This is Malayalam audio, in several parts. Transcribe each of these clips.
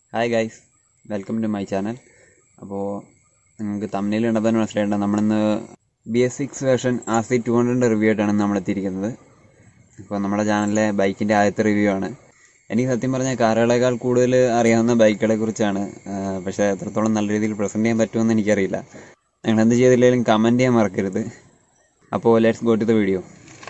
hi guys welcome to my channel അപ്പോൾ നിങ്ങൾക്ക് തമ്മിൽ ഉണ്ടെന്ന് മനസ്സിലായിട്ടുണ്ട് നമ്മളിന്ന് B S six version R C two ഹൺഡ്രഡിൻ്റെ റിവ്യൂ ആയിട്ടാണ് നമ്മൾ എത്തിയിരിക്കുന്നത് അപ്പോൾ നമ്മുടെ ചാനലിലെ ബൈക്കിൻ്റെ ആദ്യത്തെ റിവ്യൂ ആണ് എനിക്ക് സത്യം പറഞ്ഞാൽ കാറുകളേക്കാൾ കൂടുതൽ അറിയാവുന്ന ബൈക്കുകളെ കുറിച്ചാണ് പക്ഷേ എത്രത്തോളം നല്ല രീതിയിൽ പ്രസൻറ്റ് ചെയ്യാൻ പറ്റുമെന്ന് എനിക്കറിയില്ല നിങ്ങൾ എന്ത് ചെയ്തില്ലെങ്കിലും കമൻറ്റ് ചെയ്യാൻ മറക്കരുത് അപ്പോൾ let's go to the video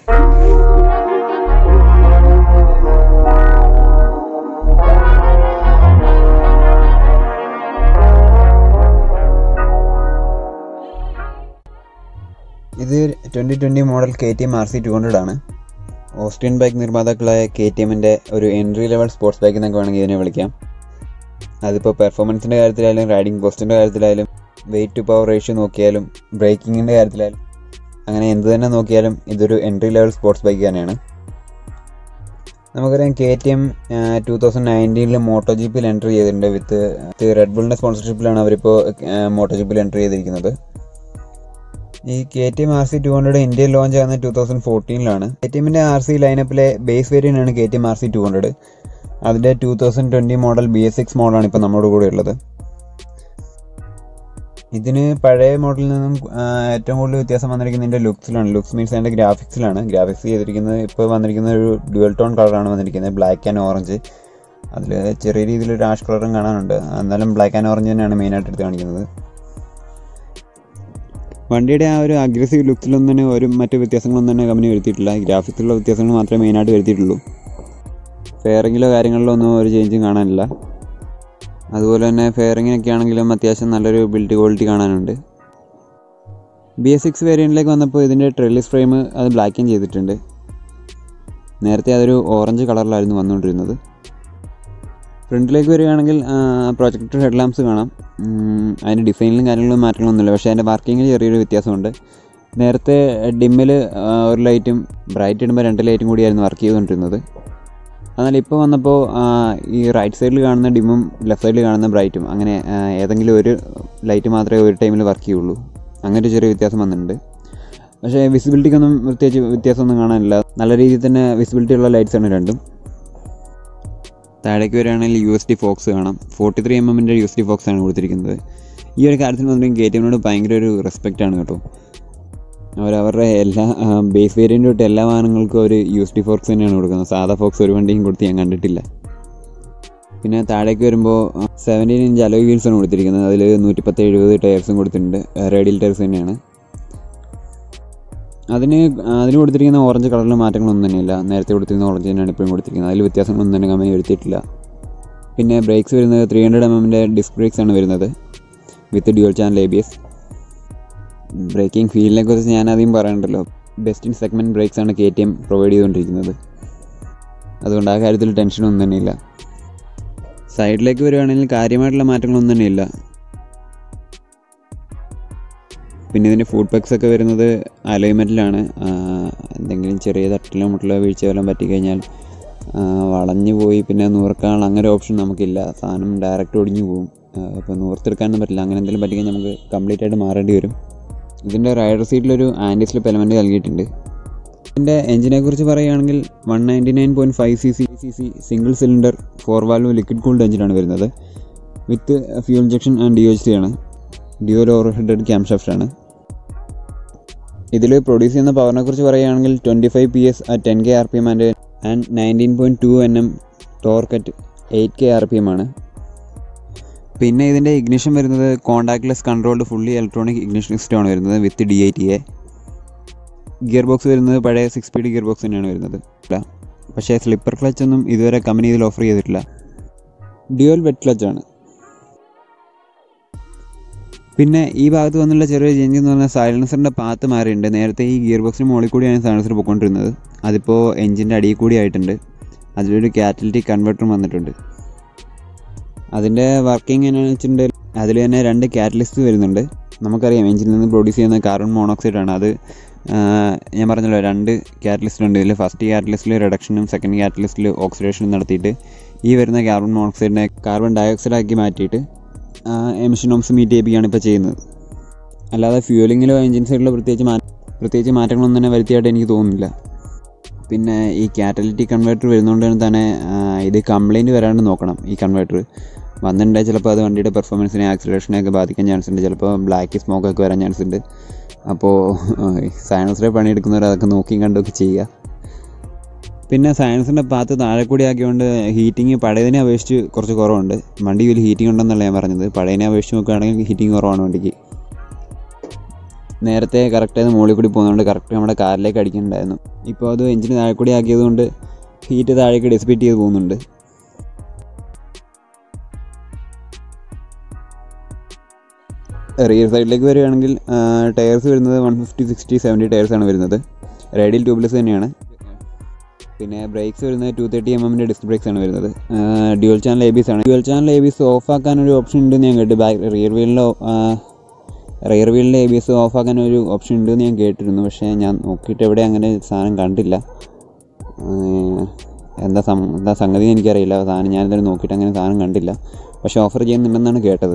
ഇത് twenty twenty model K T M R C two hundred ആണ് ഓസ്ട്രിയൻ ബൈക്ക് നിർമ്മാതാക്കളായ കെ ടി എമ്മിൻ്റെ ഒരു എൻട്രി ലെവൽ സ്പോർട്സ് ബൈക്ക് എന്നൊക്കെ വേണമെങ്കിൽ ഇതിനെ വിളിക്കാം അതിപ്പോൾ പെർഫോമൻസിൻ്റെ കാര്യത്തിലായാലും റൈഡിംഗ് പോസ്റ്റിൻ്റെ കാര്യത്തിലായാലും വെയിറ്റ് ടു പവർ റേഷ്യോ നോക്കിയാലും ബ്രേക്കിങ്ങിൻ്റെ കാര്യത്തിലായാലും അങ്ങനെ എന്ത് തന്നെ നോക്കിയാലും ഇതൊരു എൻട്രി ലെവൽ സ്പോർട്സ് ബൈക്ക് തന്നെയാണ് നമുക്കറിയാം K T M two thousand നയൻറ്റീനിൽ മോട്ടോ ജിപ്പിൽ എൻട്രി ചെയ്തിട്ടുണ്ട് വിത്ത് റെഡ് ബുളിൻ്റെ സ്പോൺസർഷിപ്പിലാണ് അവരിപ്പോൾ മോട്ടോ ജിപ്പിൽ എൻട്രി ചെയ്തിരിക്കുന്നത് ഈ K T M R C two hundred ഇന്ത്യയിൽ ലോഞ്ച് ആകുന്നത് ടൂ തൗസൻഡ് ഫോർട്ടീനിലാണ് കെ ടി എമ്മിൻ്റെ ആർ സി ലൈനപ്പിലെ ബേസ് വേരിയൻ്റ് ആണ് K T M R C two hundred അതിൻ്റെ two thousand twenty model B S six മോഡലാണ് ഇപ്പോൾ നമ്മുടെ കൂടെ ഉള്ളത് ഇതിന് പഴയ മോഡലിൽ നിന്നും ആ, ഏറ്റവും കൂടുതൽ വ്യത്യാസം വന്നിരിക്കുന്നതിൻ്റെ ലുക്സിലാണ് ലുക്സ് മീൻസ് അതിൻ്റെ ഗ്രാഫിക്സിലാണ് ഗ്രാഫിക്സ് ചെയ്തിരിക്കുന്നത് ഇപ്പോൾ വന്നിരിക്കുന്ന ഒരു ഡ്യുവൽ ടോൺ കളറാണ് വന്നിരിക്കുന്നത് ബ്ലാക്ക് ആൻഡ് ഓറഞ്ച് അതിൽ ചെറിയ രീതിയിലൊരു ആഷ് കളറും കാണാനുണ്ട് എന്നാലും ബ്ലാക്ക് ആൻഡ് ഓറഞ്ച് തന്നെയാണ് മെയിനായിട്ട് എടുത്ത് കാണിക്കുന്നത് വണ്ടിയുടെ ആ ഒരു അഗ്രസീവ് ലുക്സിലൊന്നും തന്നെ ഒരു മറ്റു വ്യത്യാസങ്ങളൊന്നും തന്നെ കമ്പനി വരുത്തിയിട്ടില്ല ഗ്രാഫിക്സിലുള്ള വ്യത്യാസങ്ങൾ മാത്രമേ മെയിനായിട്ട് വരുത്തിയിട്ടുള്ളൂ ഫെയറിങ്ങിലോ കാര്യങ്ങളിലോ ഒന്നും ഒരു ചേഞ്ചും കാണാനില്ല അതുപോലെ തന്നെ ഫെയറിങ്ങിനൊക്കെ ആണെങ്കിലും അത്യാവശ്യം നല്ലൊരു ബിൽഡ് ക്വാളിറ്റി കാണാനുണ്ട് ബി എസ് സിക്സ് വേരിയൻറ്റിലേക്ക് വന്നപ്പോൾ ഇതിൻ്റെ ട്രെല്ലിസ് ഫ്രെയിം അത് ബ്ലാക്ക് ആൻഡ് ചെയ്തിട്ടുണ്ട് നേരത്തെ അതൊരു ഓറഞ്ച് കളറിലായിരുന്നു വന്നുകൊണ്ടിരുന്നത് ഫ്രണ്ടിലേക്ക് വരികയാണെങ്കിൽ പ്രൊജക്ടർ ഹെഡ് ലാംപ്സ് കാണാം ഉം, അതിൻ്റെ ഡിസൈനിലും കാര്യങ്ങളിലും മാറ്റങ്ങളൊന്നുമില്ല പക്ഷേ അതിൻ്റെ വർക്കിങ്ങിൽ ചെറിയൊരു വ്യത്യാസമുണ്ട് നേരത്തെ ഡിമ്മിൽ ഒരു ലൈറ്റും ബ്രൈറ്റ് ഇടുമ്പോൾ രണ്ട് ലൈറ്റും കൂടിയായിരുന്നു വർക്ക് ചെയ്തുകൊണ്ടിരുന്നത് എന്നാൽ ഇപ്പോൾ വന്നപ്പോൾ ആ, ഈ റൈറ്റ് സൈഡിൽ കാണുന്ന ഡിമ്മും ലെഫ്റ്റ് സൈഡിൽ കാണുന്ന ബ്രൈറ്റും അങ്ങനെ ആ, ഏതെങ്കിലും ഒരു ലൈറ്റ് മാത്രമേ ഒരു ടൈമിൽ വർക്ക് ചെയ്യുള്ളൂ അങ്ങനെ ഒരു ചെറിയ വ്യത്യാസം വന്നിട്ടുണ്ട് പക്ഷേ വിസിബിലിറ്റിക്കൊന്നും പ്രത്യേകിച്ച് വ്യത്യാസമൊന്നും കാണാനില്ല നല്ല രീതിയിൽ തന്നെ വിസിബിലിറ്റി ഉള്ള ലൈറ്റ്സ് ആണ് രണ്ടും താഴേക്ക് വരികയാണെങ്കിൽ യു എസ് ഡി ഫോക്സ് കാണാം ഫോർട്ടി ത്രീ എം എമ്മിൻ്റെ യു എസ് ഡി ഫോക്സ് ആണ് കൊടുത്തിരിക്കുന്നത് ഈ ഒരു കാര്യത്തിൽ വന്നിട്ടും കെ ടി എമ്മിനോട് ഭയങ്കര ഒരു റെസ്പെക്റ്റ് ആണ് കേട്ടോ അവരവരുടെ എല്ലാ ബേസ് വേരിയൻ്റ് തൊട്ട് എല്ലാ വാഹനങ്ങൾക്കും ഒരു യു എസ് ഡി ഫോക്സ് തന്നെയാണ് കൊടുക്കുന്നത് സാധാ ഫോക്സ് ഒരു വണ്ടിയും കൊടുത്ത് ഞാൻ കണ്ടിട്ടില്ല പിന്നെ താഴേക്ക് വരുമ്പോൾ സെവൻറ്റീൻ ഇഞ്ച് അലോയ് വീൽസ് ആണ് കൊടുത്തിരിക്കുന്നത് അതിൽ നൂറ്റിപ്പത്ത് എഴുപത് ടയർസും കൊടുത്തിട്ടുണ്ട് റേഡിയൽ ടയർസ് തന്നെയാണ് അതിന് അതിന് കൊടുത്തിരിക്കുന്ന ഓറഞ്ച് കളറിൽ മാറ്റങ്ങളൊന്നും തന്നെയില്ല നേരത്തെ കൊടുത്തിരുന്ന ഓറഞ്ച് തന്നെയാണ് ഇപ്പോഴും കൊടുത്തിരിക്കുന്നത് അതിൽ വ്യത്യാസങ്ങളൊന്നും തന്നെ കമ്പനി വരുത്തിയിട്ടില്ല പിന്നെ ബ്രേക്സ് വരുന്നത് ത്രീ ഹൺഡ്രഡ് എം എമ്മിൻ്റെ ഡിസ്ക് ബ്രേക്സ് ആണ് വരുന്നത് with dual channel A B S braking ഫീലിനെ കുറിച്ച് ഞാൻ ആദ്യം പറയണ്ടല്ലോ ബെസ്റ്റ് ഇൻ സെഗ്മെൻറ്റ് ബ്രേക്സ് ആണ് കെ ടി എം പ്രൊവൈഡ് ചെയ്തുകൊണ്ടിരിക്കുന്നത് അതുകൊണ്ട് ആ കാര്യത്തിൽ ടെൻഷനൊന്നും തന്നെയില്ല സൈഡിലേക്ക് വരികയാണെങ്കിൽ കാര്യമായിട്ടുള്ള മാറ്റങ്ങളൊന്നും തന്നെയില്ല പിന്നെ ഇതിൻ്റെ ഫുഡ് പെക്സ് ഒക്കെ വരുന്നത് അലൈൻമെൻറ്റിലാണ് എന്തെങ്കിലും ചെറിയ തട്ടിലോ മുട്ടിലോ വീഴ്ച വല്ലതും പറ്റിക്കഴിഞ്ഞാൽ ആ, വളഞ്ഞു പോയി പിന്നെ നൂർക്കാനുള്ള അങ്ങനെ ഒരു ഓപ്ഷൻ നമുക്കില്ല സാധനം ഡയറക്റ്റ് ഒടിഞ്ഞു പോകും അപ്പോൾ നൂർത്തെടുക്കാനൊന്നും പറ്റില്ല അങ്ങനെ എന്തെങ്കിലും പറ്റിക്കഴിഞ്ഞാൽ നമുക്ക് കംപ്ലീറ്റ് ആയിട്ട് മാറേണ്ടി വരും ഇതിൻ്റെ റൈഡർ സീറ്റിലൊരു ആൻറ്റി സ്ലിപ്പ് എലമെൻറ്റ് നൽകിയിട്ടുണ്ട് ഇതിൻ്റെ എഞ്ചിനെ കുറിച്ച് പറയുകയാണെങ്കിൽ one ninety nine point five C C C C single cylinder four valve liquid cooled എഞ്ചിനാണ് വരുന്നത് with fuel injection and D H C ആണ് dual over headed cam shaft ആണ് ഇതിൽ പ്രൊഡ്യൂസ് ചെയ്യുന്ന പവറിനെ കുറിച്ച് പറയുകയാണെങ്കിൽ twenty five P S at ten K R P M and and nineteen point two N M torque at eight K R P M ആണ് പിന്നെ ഇതിൻ്റെ ഇഗ്നിഷൻ വരുന്നത് contactless controlled fully electronic ignition സിസ്റ്റമാണ് വരുന്നത് with D I T A gear box വരുന്നത് പഴയ സിക്സ് സ്പീഡ് ഗിയർ ബോക്സ് തന്നെയാണ് വരുന്നത് അല്ല പക്ഷേ സ്ലിപ്പർ ക്ലച്ച് ഒന്നും ഇതുവരെ കമ്പനി ഇതിൽ ഓഫർ ചെയ്തിട്ടില്ല ഡ്യുവൽ വെറ്റ് ക്ലച്ച് ആണ് പിന്നെ ഈ ഭാഗത്ത് വന്നുള്ള ചെറിയ ചേഞ്ച് എന്ന് പറഞ്ഞാൽ സൈലൻസറിൻ്റെ പാത്ത് മാറിയിട്ടുണ്ട് നേരത്തെ ഈ ഗിയർ ബോക്സിന് മുകളിൽ കൂടിയാണ് സൈലൻസർ പോയിക്കൊണ്ടിരുന്നത് അതിപ്പോൾ എഞ്ചിൻ്റെ അടിയിൽ കൂടി ആയിട്ടുണ്ട് അതിലൊരു കാറ്റലിറ്റി കൺവെർട്ടറും വന്നിട്ടുണ്ട് അതിൻ്റെ വർക്കിംഗ് എങ്ങനെയാണെന്ന് വെച്ചിട്ടുണ്ടെങ്കിൽ അതിൽ തന്നെ രണ്ട് കാറ്റലിസ്റ്റ് വരുന്നുണ്ട് നമുക്കറിയാം എഞ്ചിനിൽ നിന്ന് പ്രൊഡ്യൂസ് ചെയ്യുന്ന കാർബൺ മോണോക്സൈഡ് ആണ് അത് ആ, ഞാൻ പറഞ്ഞല്ലോ രണ്ട് കാറ്റലിസ്റ്റ് ഉണ്ട് ഇതിൽ ഫസ്റ്റ് കാറ്റലിസ്റ്റിൽ റിഡക്ഷനും സെക്കൻഡ് കാറ്റലിസ്റ്റിൽ ഓക്സിഡേഷനും നടത്തിയിട്ട് ഈ വരുന്ന കാർബൺ മോണോക്സൈഡിനെ കാർബൺ ഡയോക്സൈഡ് ആക്കി മാറ്റിയിട്ട് എമിഷൻ ഓംസ് മീറ്റ് ചെയ്യിപ്പിക്കുകയാണ് ഇപ്പോൾ ചെയ്യുന്നത് അല്ലാതെ ഫ്യൂലിങ്ങിലോ എഞ്ചിൻ സൈഡിലോ പ്രത്യേകിച്ച് മാ പ്രത്യേകിച്ച് മാറ്റങ്ങളൊന്നും തന്നെ വരുത്തിയായിട്ട് എനിക്ക് തോന്നുന്നില്ല പിന്നെ ഈ കാറ്റലിറ്റി കൺവേർട്ടർ വരുന്നതുകൊണ്ട് തന്നെ ആ, ഇത് കംപ്ലൈൻറ്റ് വരാണ്ട് നോക്കണം ഈ കൺവേർട്ടർ വന്നിട്ടുണ്ടെങ്കിൽ ചിലപ്പോൾ അത് വണ്ടിയുടെ പെർഫോമൻസിനെ ആക്സിലേഷനെയൊക്കെ ബാധിക്കാൻ ചാൻസ് ഉണ്ട് ചിലപ്പോൾ ബ്ലാക്ക് സ്മോക്കൊക്കെ വരാൻ ചാൻസ് ഉണ്ട് അപ്പോൾ സയൻസിലെ പണിയെടുക്കുന്നവർ അതൊക്കെ നോക്കിയും കണ്ടൊക്കെ ചെയ്യുക പിന്നെ സയൻസിൻ്റെ പാത്ത് താഴെ കൂടി ആക്കിയതുകൊണ്ട് ഹീറ്റിംഗ് പഴയതിനെ അപേക്ഷിച്ച് കുറച്ച് കുറവുണ്ട് വണ്ടി വലിയ ഹീറ്റിംഗ് ഉണ്ടെന്നല്ല ഞാൻ പറഞ്ഞത് പഴയതിനെ അപേക്ഷിച്ച് നോക്കുകയാണെങ്കിൽ ഹീറ്റിംഗ് കുറവാണ് വണ്ടിക്ക് നേരത്തെ കറക്റ്റ് മുകളിൽ കൂടി പോകുന്നതുകൊണ്ട് കറക്റ്റ് നമ്മുടെ കാറിലേക്ക് അടിക്കുന്നുണ്ടായിരുന്നു ഇപ്പോൾ അത് എഞ്ചിന് താഴെ കൂടി ആക്കിയതുകൊണ്ട് ഹീറ്റ് താഴേക്ക് ഡിസിപ്പേറ്റ് ചെയ്ത് പോകുന്നുണ്ട് റിയർ സൈഡിലേക്ക് വരികയാണെങ്കിൽ ടയർസ് വരുന്നത് വൺ ഫിഫ്റ്റി സിക്സ്റ്റി സെവൻറ്റി ടയർസാണ് വരുന്നത് റേഡിയൽ ട്യൂബ്ലെസ് തന്നെയാണ് പിന്നെ ബ്രേക്സ് വരുന്നത് ടു തേർട്ടി എം എമ്മിൻ്റെ ഡിസ്ക് ബ്രേക്സ് ആണ് വരുന്നത് ഡ്യുവൽ ചാനൽ എ ബിസ് ആണ് dual channel ABS off ആക്കാൻ ഒരു ഓപ്ഷൻ ഉണ്ടെന്ന് ഞാൻ കേട്ടു ബാക്ക് റിയർ വീലിലോ റിയർ വീലിൻ്റെ എ ബി എസ് ഓഫ് ആക്കാൻ ഒരു ഓപ്ഷൻ ഉണ്ടെന്ന് ഞാൻ കേട്ടിരുന്നു പക്ഷേ ഞാൻ നോക്കിയിട്ട് എവിടെ അങ്ങനെ സാധനം കണ്ടില്ല ആഹ് എന്താ സം എന്താ സംഗതി എനിക്കറിയില്ല സാധനം ഞാനിതുവരെ നോക്കിയിട്ട് അങ്ങനെ സാധനം കണ്ടില്ല പക്ഷേ ഓഫർ ചെയ്യുന്നുണ്ടെന്നാണ് കേട്ടത്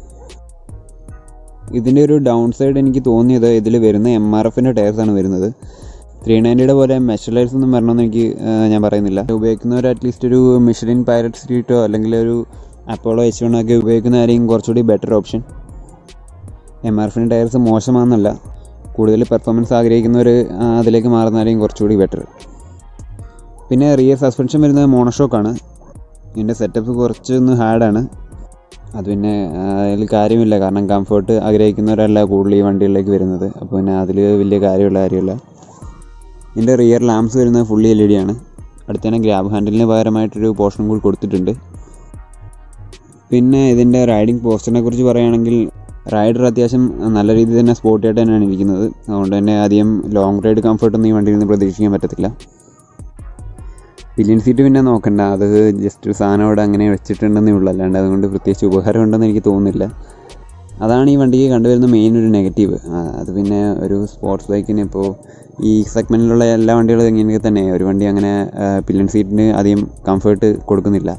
ഇതിൻ്റെ ഒരു ഡൗൺ സൈഡ് എനിക്ക് തോന്നിയത് ഇതിൽ വരുന്ന എം ആർ എഫിൻ്റെ ടയർസാണ് വരുന്നത് ത്രീ നയൻറ്റിയുടെ പോലെ മെഷലൈസ് ഒന്നും വരണമെന്ന് എനിക്ക് ആ, ഞാൻ പറയുന്നില്ല ഉപയോഗിക്കുന്നവർ അറ്റ്ലീസ്റ്റ് ഒരു മിഷലിൻ പൈലറ്റ് സ്ട്രീറ്റോ അല്ലെങ്കിൽ ഒരു അപ്പോളോ എച്ച് വൺ ഒക്കെ ഉപയോഗിക്കുന്നതായിരിക്കും കുറച്ചുകൂടി ബെറ്റർ ഓപ്ഷൻ എം ആർ എഫിൻ്റെ ടയർസ് മോശമാണെന്നല്ല കൂടുതൽ പെർഫോമൻസ് ആഗ്രഹിക്കുന്നവർ ആ, അതിലേക്ക് മാറുന്നതായിരിക്കും കുറച്ചുകൂടി ബെറ്റർ പിന്നെ റിയർ സസ്പെൻഷൻ വരുന്നത് മോണോഷോക്കാണ് ഇതിൻ്റെ സെറ്റപ്പ് കുറച്ചൊന്ന് ഹാർഡാണ് അത് പിന്നെ ആ, അതിൽ കാര്യമില്ല കാരണം കംഫർട്ട് ആഗ്രഹിക്കുന്നവരല്ല കൂടുതൽ ഈ വണ്ടികളിലേക്ക് വരുന്നത് അപ്പോൾ പിന്നെ അതിൽ വലിയ കാര്യമുള്ള കാര്യമില്ല ഇതിൻ്റെ റിയർ ലാംപ്സ് വരുന്നത് ഫുള്ളി എൽ ഇ ഡി ആണ് അടുത്ത് തന്നെ ഗ്രാബ് ഹാൻഡിലിന് പകരമായിട്ടൊരു പോർഷൻ കൂടി കൊടുത്തിട്ടുണ്ട് പിന്നെ ഇതിൻ്റെ റൈഡിങ് പോസ്റ്ററിനെ കുറിച്ച് പറയുകയാണെങ്കിൽ റൈഡർ അത്യാവശ്യം നല്ല രീതിയിൽ തന്നെ സ്പോർട്ടിയായിട്ട് തന്നെയാണ് ഇരിക്കുന്നത് അതുകൊണ്ട് തന്നെ അധികം ലോങ് റൈഡ് കംഫർട്ടൊന്നും ഈ വണ്ടിയിൽ നിന്ന് പ്രതീക്ഷിക്കാൻ പറ്റത്തില്ല പില്ലിയൻ സീറ്റ് പിന്നെ നോക്കണ്ട അത് ജസ്റ്റ് ഒരു സാധനം അവിടെ അങ്ങനെ വെച്ചിട്ടുണ്ടെന്നേ ഉള്ളൂ അല്ലാണ്ട് അതുകൊണ്ട് പ്രത്യേകിച്ച് ഉപകാരം ഉണ്ടെന്ന് എനിക്ക് തോന്നുന്നില്ല അതാണ് ഈ വണ്ടിക്ക് കണ്ടുവരുന്ന മെയിൻ ഒരു നെഗറ്റീവ് അത് പിന്നെ ഒരു സ്പോർട്സ് ബൈക്കിന് ഇപ്പോൾ ഈ സെഗ്മെൻറ്റിലുള്ള എല്ലാ വണ്ടികളും ഇങ്ങനെയൊക്കെ തന്നെ ഒരു വണ്ടി അങ്ങനെ പില്ലൻ സീറ്റിന് അധികം കംഫർട്ട് കൊടുക്കുന്നില്ല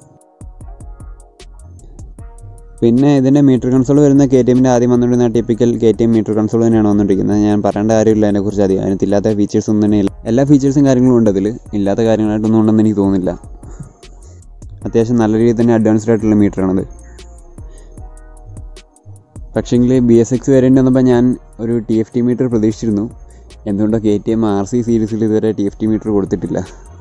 പിന്നെ ഇതിൻ്റെ മീറ്റർ കൺസോൾ വരുന്ന കെ ടി എമ്മിൻ്റെ ആദ്യം വന്നുകൊണ്ടിരുന്ന typical K T M meter console തന്നെയാണ് വന്നുകൊണ്ടിരിക്കുന്നത് ഞാൻ പറയേണ്ട കാര്യമില്ല അതിനെക്കുറിച്ച് അധികം അതിനകത്ത് ഇല്ലാത്ത ഫീച്ചേഴ്സ് ഒന്നും തന്നെ ഇല്ല എല്ലാ ഫീച്ചേഴ്സും കാര്യങ്ങളും ഉണ്ട് അതിൽ ഇല്ലാത്ത കാര്യങ്ങളായിട്ടൊന്നും ഉണ്ടെന്ന് എനിക്ക് തോന്നുന്നില്ല അത്യാവശ്യം നല്ല രീതിയിൽ തന്നെ അഡ്വാൻസ്ഡ് ആയിട്ടുള്ള മീറ്ററാണത് പക്ഷേങ്കിൽ ബി എസ് എക്സ് വേരിയൻ്റ് വന്നപ്പോൾ ഞാൻ ഒരു ടി എഫ് ടി മീറ്റർ പ്രതീക്ഷിച്ചിരുന്നു എന്തുകൊണ്ടോ K T M R C സീരീസിൽ ഇതുവരെ ടി എഫ് ടി മീറ്റർ കൊടുത്തിട്ടില്ല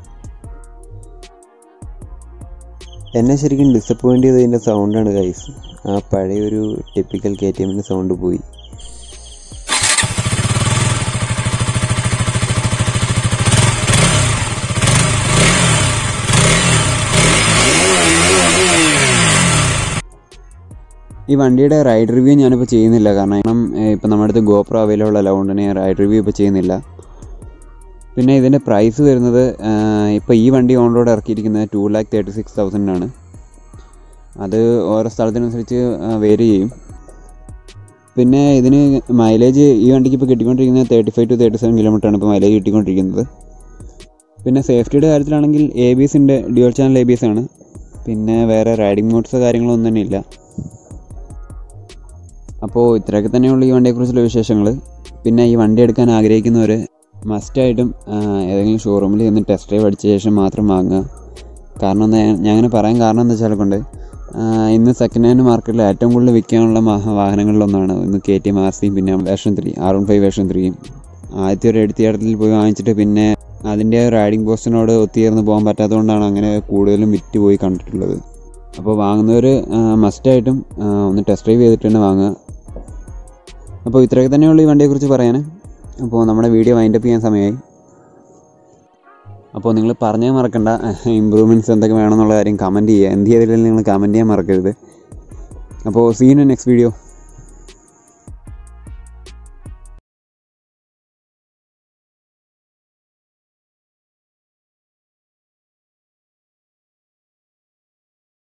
എന്നെ ശരിക്കും ഡിസപ്പോയിൻ്റ് ചെയ്തതിൻ്റെ സൗണ്ടാണ് ഗൈസ് ആ പഴയ ഒരു ടിപ്പിക്കൽ കെ ടി എമ്മിൻ്റെ സൗണ്ട് പോയി ഈ വണ്ടിയുടെ റൈഡ് റിവ്യൂ ഞാനിപ്പോൾ ചെയ്യുന്നില്ല കാരണം ഇപ്പം നമ്മുടെ അടുത്ത് ഗോപ്രോ അവൈലബിൾ അല്ല അതുകൊണ്ട് തന്നെ റൈഡ് റിവ്യൂ ഇപ്പോൾ ചെയ്യുന്നില്ല പിന്നെ ഇതിൻ്റെ പ്രൈസ് വരുന്നത് ഇപ്പോൾ ഈ വണ്ടി ഓൺ റോഡ് ഇറക്കിയിരിക്കുന്നത് ടു ലാക്ക് തേർട്ടി സിക്സ് തൗസൻഡിനാണ് അത് ഓരോ സ്ഥലത്തിനനുസരിച്ച് വേരി ചെയ്യും പിന്നെ ഇതിന് മൈലേജ് ഈ വണ്ടിക്ക് ഇപ്പോൾ കിട്ടിക്കൊണ്ടിരിക്കുന്നത് thirty five to thirty seven കിലോമീറ്ററാണ് ഇപ്പോൾ മൈലേജ് കിട്ടിക്കൊണ്ടിരിക്കുന്നത് പിന്നെ സേഫ്റ്റിയുടെ കാര്യത്തിലാണെങ്കിൽ എ ബി എസിൻ്റെ dual channel A B S ആണ് പിന്നെ വേറെ റൈഡിംഗ് മോഡ്സോ കാര്യങ്ങളൊന്നും തന്നെ ഇല്ല അപ്പോൾ ഇത്രയൊക്കെ തന്നെയുള്ള ഈ വണ്ടിയെക്കുറിച്ചുള്ള വിശേഷങ്ങൾ പിന്നെ ഈ വണ്ടി എടുക്കാൻ ആഗ്രഹിക്കുന്നവർ മസ്റ്റായിട്ടും ഏതെങ്കിലും ഷോറൂമിൽ ചെന്ന് ടെസ്റ്റ് ഡ്രൈവ് അടിച്ച ശേഷം മാത്രം വാങ്ങുക കാരണം എന്താ ഞാൻ അങ്ങനെ പറയാൻ കാരണം എന്താ വെച്ചാൽ കൊണ്ട് ഇന്ന് സെക്കൻഡ് ഹാൻഡ് മാർക്കറ്റിൽ ഏറ്റവും കൂടുതൽ വിൽക്കാനുള്ള വാഹനങ്ങളിലൊന്നാണ് ഇന്ന് കെ ടി എം ആർ സിയും പിന്നെ version three R one five version ത്രീയും ആദ്യത്തെ ഒരു എടുത്തിയാടത്തിൽ പോയി വാങ്ങിച്ചിട്ട് പിന്നെ അതിൻ്റെ റൈഡിംഗ് പോസ്റ്റിനോട് ഒത്തുചേർന്ന് പോകാൻ പറ്റാത്തതുകൊണ്ടാണ് അങ്ങനെ കൂടുതലും വിറ്റ് പോയി കണ്ടിട്ടുള്ളത് അപ്പോൾ വാങ്ങുന്നവർ മസ്റ്റായിട്ടും ഒന്ന് ടെസ്റ്റ് ഡ്രൈവ് ചെയ്തിട്ട് തന്നെ വാങ്ങുക അപ്പോൾ ഇത്രയൊക്കെ തന്നെയുള്ളൂ ഈ വണ്ടിയെക്കുറിച്ച് പറയാൻ അപ്പോൾ നമ്മുടെ വീഡിയോ വൈൻഡപ്പ് ചെയ്യാൻ സമയമായി അപ്പോൾ നിങ്ങൾ പറഞ്ഞാൽ മറക്കണ്ട ഇമ്പ്രൂവ്മെൻറ്റ്സ് എന്തൊക്കെ വേണമെന്നുള്ള കാര്യം കമൻറ്റ് ചെയ്യുക എന്ത് ചെയ്തില്ലെങ്കിലും നിങ്ങൾ കമൻറ്റ് ചെയ്യാൻ മറക്കരുത് അപ്പോൾ സീൻ നെക്സ്റ്റ് വീഡിയോ